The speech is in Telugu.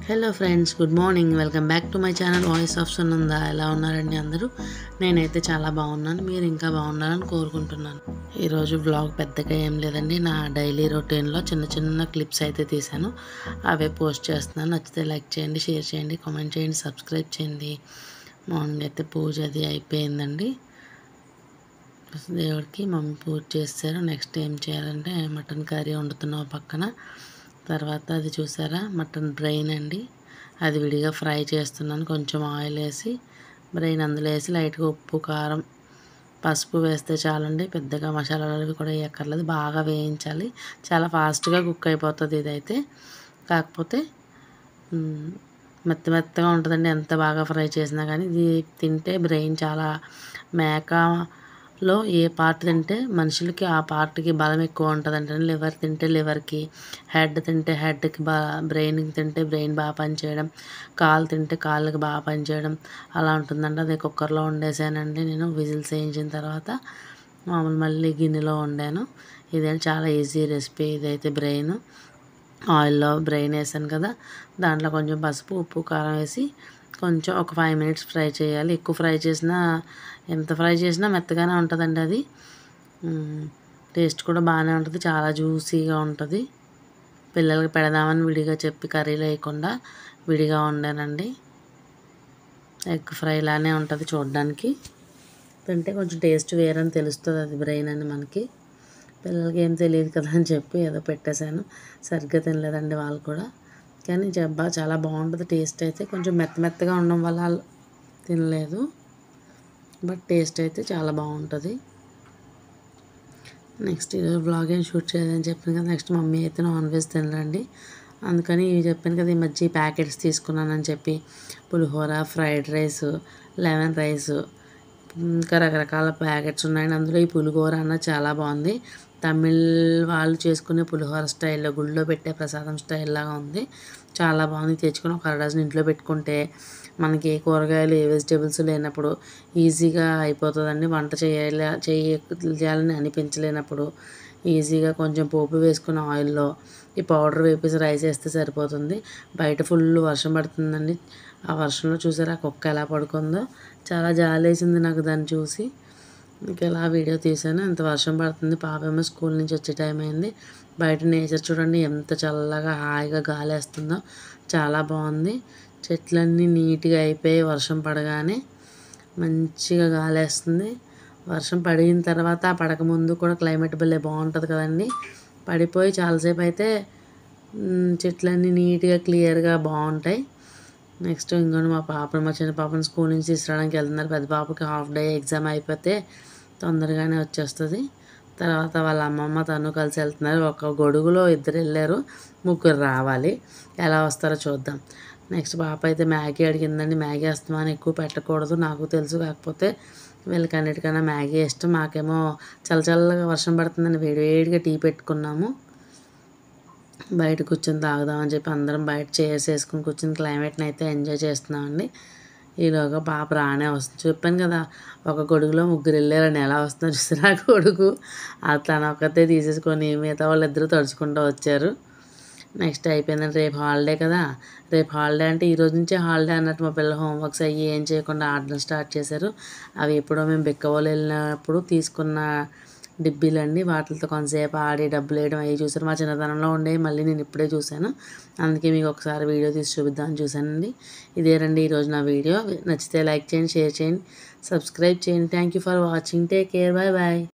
hello friends good morning welcome back to my channel voice of Sunanda ఎలా ఉన్నారండి అందరూ నేనైతే చాలా బాగున్నాను మీరు ఇంకా బాగున్నారని కోరుకుంటున్నాను ఈరోజు బ్లాగ్ పెద్దగా ఏం లేదండి నా డైలీ రొటీన్లో చిన్న చిన్న క్లిప్స్ అయితే తీశాను అవే పోస్ట్ చేస్తున్నాను నచ్చితే లైక్ చేయండి షేర్ చేయండి కామెంట్ చేయండి సబ్స్క్రైబ్ చేయండి మార్నింగ్ అయితే పూజ అది అయిపోయిందండి దేవుడికి మమ్మీ పూజ చేస్తారు నెక్స్ట్ ఏం చేయాలంటే మటన్ కర్రీ వండుతున్నాం పక్కన తర్వాత అది చూసారా మటన్ బ్రెయిన్ అండి అది విడిగా ఫ్రై చేస్తున్నాను కొంచెం ఆయిల్ వేసి బ్రెయిన్ అందులో వేసి లైట్గా ఉప్పు కారం పసుపు వేస్తే చాలండి పెద్దగా మసాలాలు అవి కూడా వేయక్కర్లేదు బాగా వేయించాలి చాలా ఫాస్ట్గా కుక్ అయిపోతుంది ఇదైతే కాకపోతే మ్, మెత్త మెత్తగా ఉంటుందండి ఎంత బాగా ఫ్రై చేసినా కానీ ఇది తింటే బ్రెయిన్ చాలా మేకలో ఏ పార్ట్ తింటే మనుషులకి ఆ పార్ట్కి బలం ఎక్కువ ఉంటుంది అంటే లివర్ తింటే లివర్కి హెడ్ తింటే హెడ్కి బా బ్రెయిన్కి తింటే బ్రెయిన్ బాగా పనిచేయడం కాలు తింటే కాళ్ళకి బాగా పనిచేయడం అలా ఉంటుందండి అది కుక్కర్లో వండేసానండి నేను విజిల్స్ వేయించిన తర్వాత మామూలు మళ్ళీ గిన్నెలో వండాను ఇదే చాలా ఈజీ రెసిపీ ఇదైతే బ్రెయిన్ ఆయిల్లో బ్రెయిన్ వేసాను కదా దాంట్లో కొంచెం పసుపు ఉప్పు కారం వేసి కొంచెం ఒక ఫైవ్ మినిట్స్ ఫ్రై చేయాలి ఎక్కువ ఫ్రై చేసినా ఎంత ఫ్రై చేసినా మెత్తగానే ఉంటుందండి అది టేస్ట్ కూడా బాగానే ఉంటుంది చాలా జ్యూసీగా ఉంటుంది పిల్లలకి పెడదామని విడిగా చెప్పి కర్రీలో వేయకుండా విడిగా వండానండి ఎగ్ ఫ్రై లానే ఉంటుంది చూడడానికి తింటే కొంచెం టేస్ట్ వేరని తెలుస్తుంది అది బ్రెయిన్ అని మనకి పిల్లలకి ఏం తెలియదు కదా అని చెప్పి ఏదో పెట్టేశాను సరిగ్గా తినలేదండి వాళ్ళు కూడా కానీ జబ్బా చాలా బాగుంటుంది టేస్ట్ అయితే కొంచెం మెత్త మెత్తగా ఉండడం వల్ల వాళ్ళు తినలేదు బట్ టేస్ట్ అయితే చాలా బాగుంటుంది నెక్స్ట్ ఈరోజు బ్లాగ్ ఏం షూట్ చేయదని చెప్పాను కదా నెక్స్ట్ మమ్మీ అయితే నాన్ వెజ్ తినరండి అందుకని ఇవి చెప్పాను కదా ఈ మధ్య ప్యాకెట్స్ తీసుకున్నానని చెప్పి pulihora fried rice lemon rice ఇంకా రకరకాల ప్యాకెట్స్ ఉన్నాయండి అందులో ఈ పులిహోర అన్న చాలా బాగుంది తమిళ్ వాళ్ళు చేసుకునే పులిహోర స్టైల్లో గుళ్ళో పెట్టే ప్రసాదం స్టైల్ లాగా ఉంది చాలా బాగుంది తెచ్చుకొని ఒక డజన్ ఇంట్లో పెట్టుకుంటే మనకి ఏ కూరగాయలు ఏ వెజిటేబుల్స్ లేనప్పుడు ఈజీగా అయిపోతుందండి వంట చేయాలి చేయాలని అనిపించలేనప్పుడు ఈజీగా కొంచెం పోపు వేసుకున్న ఆయిల్లో ఈ పౌడర్ వేపేసి రైస్ వేస్తే సరిపోతుంది బయట ఫుల్ వర్షం పడుతుందండి ఆ వర్షంలో చూసారా ఆ కుక్క ఎలా పడుకుందో చాలా జాలేసింది నాకు దాన్ని చూసి ఇంకా ఇలా వీడియో తీసాను ఎంత వర్షం పడుతుంది పాపేమో స్కూల్ నుంచి వచ్చే టైం అయింది బయట నేచర్ చూడండి ఎంత చల్లగా హాయిగా గాలి వేస్తుందో చాలా బాగుంది చెట్లన్నీ నీట్గా అయిపోయి వర్షం పడగానే మంచిగా గాలి వేస్తుంది వర్షం పడిన తర్వాత ఆ పడక ముందు కూడా క్లైమేట్ భలే బాగుంటుంది కదండి పడిపోయి చాలాసేపు అయితే మ్, చెట్లన్నీ నీట్గా క్లియర్గా బాగుంటాయి నెక్స్ట్ ఇంకొని మా పాపను మా చిన్న పాపను స్కూల్ నుంచి తీసుకురావడానికి వెళ్తున్నారు పెద్ద పాపకి హాఫ్ డే ఎగ్జామ్ అయిపోతే తొందరగానే వచ్చేస్తుంది తర్వాత వాళ్ళ అమ్మమ్మ తను కలిసి వెళ్తున్నారు ఒక గొడుగులో ఇద్దరు వెళ్ళారు ముగ్గురు రావాలి ఎలా వస్తారో చూద్దాం నెక్స్ట్ పాప అయితే మ్యాగీ అడిగిందండి మ్యాగీ వేస్తామని ఎక్కువ పెట్టకూడదు నాకు తెలుసు కాకపోతే వీళ్ళకి అన్నిటికన్నా మ్యాగీ ఇష్టం మాకేమో చల్ల చల్లగా వర్షం పడుతుందని వేడి వేడిగా టీ పెట్టుకున్నాము బయట కూర్చొని తాగుదామని చెప్పి అందరం బయట చైర్స్ వేసుకుని కూర్చొని క్లైమేట్ని అయితే ఎంజాయ్ చేస్తున్నామండి ఈలోగా పాప రానే వస్తుంది చెప్పాను కదా ఒక గొడుగులో ముగ్గురు వెళ్ళారని ఎలా వస్తున్నారు చూసారా ఆ గొడుగు ఆ తన ఒక్కతే తీసేసుకొని మిగతా వాళ్ళు ఇద్దరు తడుచుకుంటూ వచ్చారు నెక్స్ట్ అయిపోయిందంటే రేపు హాలిడే కదా రేపు హాలిడే అంటే ఈ రోజు నుంచే హాలిడే అన్నట్టు మా పిల్లలు హోంవర్క్స్ అయ్యి ఏం చేయకుండా ఆడడం స్టార్ట్ చేశారు అవి ఎప్పుడో మేము బిక్కవోలు వెళ్ళినప్పుడు తీసుకున్న డిబ్బీలండి వాటితో కొంతసేపు ఆడి డబ్బులు వేయడం అవి చూసారు మా చిన్నతనంలో ఉండేవి మళ్ళీ నేను ఇప్పుడే చూశాను అందుకే మీకు ఒకసారి వీడియో తీసి చూపిద్దామని చూశానండి ఇదేనండి ఈరోజు నా వీడియో నచ్చితే లైక్ చేయండి షేర్ చేయండి సబ్స్క్రైబ్ చేయండి thank you for watching take care bye bye